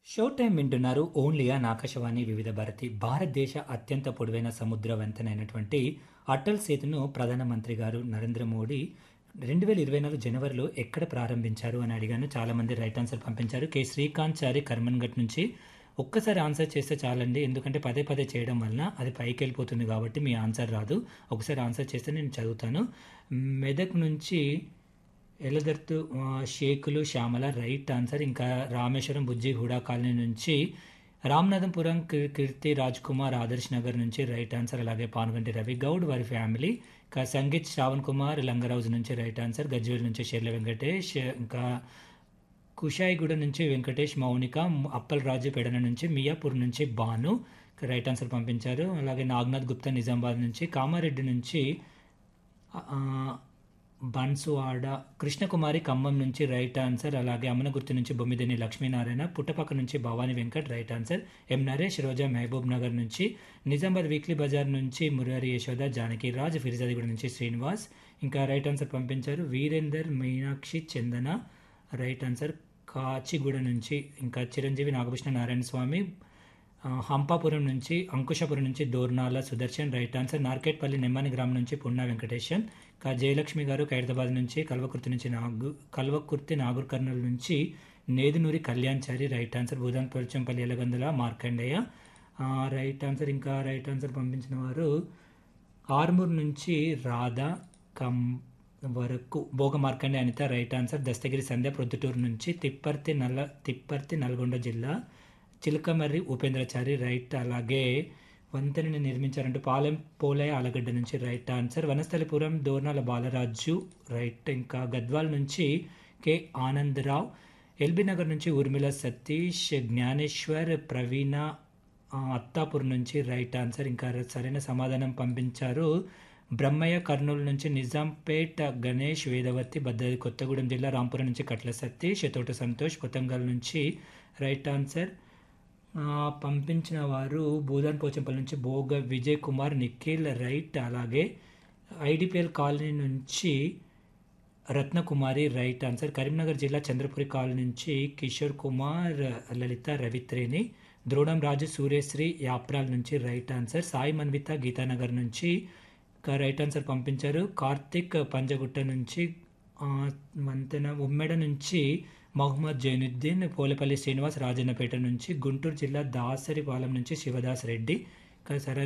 show time వింటున్నారు only on Akashvani Vividh Bharati భారతదేశ అత్యంత పొడవైన సముద్ర వంతెనైనటువంటి అటల్ సేతును ప్రధానమంత్రి గారు నరేంద్ర మోడీ రెండు వేల ఇరవై నాలుగు జనవరిలో ఎక్కడ ప్రారంభించారు అని అడిగాను చాలామంది రైట్ ఆన్సర్ పంపించారు కె శ్రీకాంత్ చారి కర్మన్ఘట్ నుంచి ఒక్కసారి ఆన్సర్ చేస్తే చాలండి ఎందుకంటే పదే పదే చేయడం వలన అది పైకి వెళ్ళిపోతుంది కాబట్టి మీ ఆన్సర్ రాదు ఒకసారి ఆన్సర్ చేస్తే నేను చదువుతాను మెదక్ నుంచి ఎలదర్తు ఆ, షేకులు శ్యామల రైట్ ఆన్సర్ ఇంకా రామేశ్వరం బుజ్జి హుడా కాలనీ నుంచి రామనాథపురం కీ- కీర్తి రాజ్ కుమార్ ఆదర్శ్ నగర్ నుంచి రైట్ ఆన్సర్ అలాగే పానుగంటి రవి గౌడ్ వారి ఫ్యామిలీ ఇంకా సంగీత్ శ్రావణ్ కుమార్ లంగరాజు నుంచి రైట్ ఆన్సర్ గజ్వేల్ నుంచి షెర్ల వెంకటేష్ ఇంకా కుషాయిగూడ నుంచి వెంకటేష్ మౌనిక అప్పల్ రాజు పెడన నుంచి మియాపూర్ నుంచి భాను రైట్ ఆన్సర్ పంపించారు అలాగే నాగ్నాథ్ గుప్తా నిజామాబాద్ నుంచి కామారెడ్డి నుంచి ఆ, బన్సువాడ కృష్ణకుమారి ఖమ్మం నుంచి రైట్ ఆన్సర్ అలాగే అమ్మనగుర్తు నుంచి బొమ్మిదిని లక్ష్మీనారాయణ పుట్టపక్క నుంచి Bhavani Venkat right answer M Naresh Roja Mahabub Nagar నుంచి నిజామాబాద్ వీక్లీ బజార్ నుంచి మురారి యశోద జానకి రాజ్ ఫిర్జాదిగూడ నుంచి శ్రీనివాస్ ఇంకా రైట్ ఆన్సర్ పంపించారు వీరేందర్ మీనాక్షి చందన రైట్ ఆన్సర్ కాచిగూడ నుంచి ఇంకా చిరంజీవి నాగభూషణ నారాయణ స్వామి ఆ, హంపాపురం నుంచి అంకుశాపురం నుంచి దోర్నాల సుదర్శన్ రైట్ ఆన్సర్ నార్కెట్పల్లి నెమ్మని గ్రామం నుంచి పున్నా వెంకటేశన్ కా జయలక్ష్మి గారు ఖైరతాబాద్ నుంచి కల్వకుర్తి నుంచి నాగు కల్వకుర్తి నాగూర్ కర్నూలు నుంచి నేదునూరి కళ్యాణ్చారి రైట్ ఆన్సర్ భూదాన్ పొల్చంపల్లి ఎలగందుల మార్కండేయ ఆ, రైట్ ఆన్సర్ ఇంకా రైట్ ఆన్సర్ పంపించిన వారు ఆర్మూర్ నుంచి రాధా కం వరకు భోగ మార్కండే అనిత రైట్ ఆన్సర్ దస్తగిరి సంధ్య ప్రొద్దుటూరు నుంచి తిప్పర్తి నల్ల తిప్పర్తి నల్గొండ జిల్లా చిలకమర్రి ఉపేంద్రచారి రైట్ అలాగే వంతెనని నిర్మించారంటూ పాలెం పోలయ ఆలగడ్డ నుంచి right answer Vanasthalipuram Dornala Balaraju right ఇంకా గద్వాల్ నుంచి కె ఆనందరావు ఎల్బీ నగర్ నుంచి ఉర్మిళ సతీష్ జ్ఞానేశ్వర్ ప్రవీణ ఆ, అత్తాపూర్ నుంచి రైట్ ఆన్సర్ ఇంకా సరైన సమాధానం పంపించారు బ్రహ్మయ్య కర్నూలు నుంచి నిజాంపేట్ గణేష్ వేదవతి భద్రాద్రి కొత్తగూడెం జిల్లా రాంపురం నుంచి కట్ల సతీష్ తోట సంతోష్ కొత్తంగల్ నుంచి రైట్ ఆన్సర్ ఆ, పంపించిన వారు భూదాన్ పోచంపల్లి నుంచి భోగ విజయ్ కుమార్ నిఖిల్ రైట్ అలాగే ఐడిపిఎల్ కాలనీ నుంచి రత్నకుమారి రైట్ ఆన్సర్ కరీంనగర్ జిల్లా చంద్రపురి కాలనీ నుంచి కిషోర్ కుమార్ లలిత రవిత్రేని ద్రోణం రాజు సూర్యశ్రీ యాప్రాల్ నుంచి రైట్ ఆన్సర్ సాయి మన్విత గీతానగర్ నుంచి ఇంకా రైట్ ఆన్సర్ పంపించారు కార్తిక్ పంజగుట్ట నుంచి ఆ, వంతెన ఉమ్మెడ నుంచి మహమ్మద్ జైనుద్దీన్ పోలేపల్లి శ్రీనివాస్ రాజన్నపేట నుంచి గుంటూరు జిల్లా దాసరిపాలెం నుంచి శివదాస్ రెడ్డి ఇంకా సరే